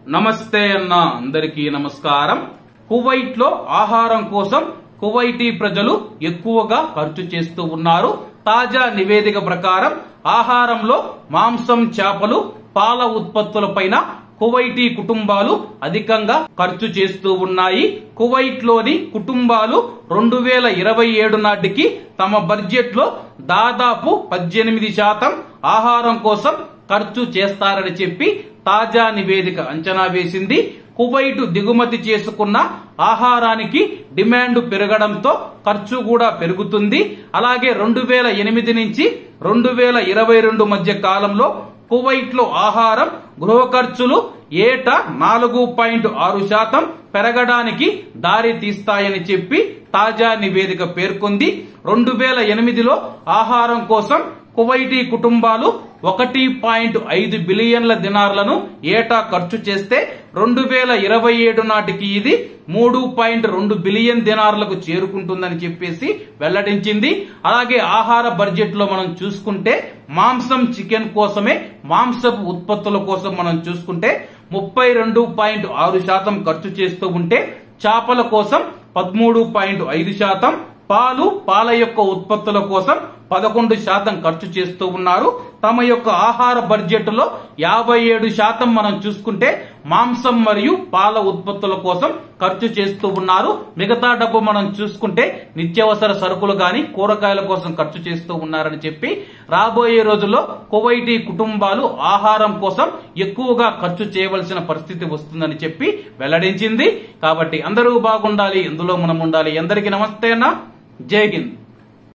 నమస్తే అన్న అందరికీ నమస్కారం కువైట్ లో ఆహారం కోసం కువైటీ ప్రజలు ఎక్కువగా ఖర్చు చేస్తూ ఉన్నారు తాజా నివేదిక ప్రకారం ఆహారంలో మాంసం చేపలు పాల ఉత్పత్తులపైన కువైటీ కుటుంబాలు అధికంగా ఖర్చు చేస్తూ ఉన్నాయి కువైట్ లోని కుటుంబాలు రెండు వేల ఇరవై ఏడు నాటికి తమ బడ్జెట్ లో దాదాపు పద్దెనిమిది శాతం ఆహారం కోసం ఖర్చు చేస్తారని చెప్పి తాజా నివేదిక అంచనా వేసింది కువైట్ దిగుమతి చేసుకున్న ఆహారానికి డిమాండ్ పెరగడంతో ఖర్చు కూడా పెరుగుతుంది అలాగే రెండు వేల ఎనిమిది నుంచి రెండు వేల ఇరవై రెండు మధ్య కాలంలో కువైట్ లో ఆహారం గృహ ఖర్చులు ఏటా నాలుగు పాయింట్ ఆరు శాతం పెరగడానికి దారి తీస్తాయని చెప్పి తాజా నివేదిక పేర్కొంది రెండు వేల ఎనిమిదిలో ఆహారం కోసం కువైటీ కుటుంబాలు ఒకటి పాయింట్ ఐదు బిలియన్ల దినార్లను ఏటా ఖర్చు చేస్తే రెండు వేల ఇరవై ఏడు నాటికి ఇది మూడు పాయింట్ రెండు బిలియన్ దినార్లకు చేరుకుంటుందని చెప్పేసి వెల్లడించింది అలాగే ఆహార బడ్జెట్ లో మనం చూసుకుంటే మాంసం చికెన్ కోసమే మాంసపు ఉత్పత్తుల కోసం మనం చూసుకుంటే ముప్పై రెండు పాయింట్ ఆరు శాతం ఖర్చు చేస్తూ ఉంటే చేపల కోసం పదమూడు పాయింట్ ఐదు శాతం పాలు పాల యొక్క ఉత్పత్తుల కోసం పదకొండు శాతం ఖర్చు చేస్తూ ఉన్నారు తమ యొక్క ఆహార బడ్జెట్ లో యాభై ఏడు శాతం మనం చూసుకుంటే మాంసం మరియు పాల ఉత్పత్తుల కోసం ఖర్చు చేస్తూ ఉన్నారు మిగతా డబ్బు మనం చూసుకుంటే నిత్యావసర సరుకులు గాని కూరగాయల కోసం ఖర్చు చేస్తూ ఉన్నారని చెప్పి రాబోయే రోజుల్లో కువైటీ కుటుంబాలు ఆహారం కోసం ఎక్కువగా ఖర్చు చేయవలసిన పరిస్థితి వస్తుందని చెప్పి వెల్లడించింది కాబట్టి అందరూ బాగుండాలి ఇందులో మనం ఉండాలి అందరికీ నమస్తే అన్న జై హింద్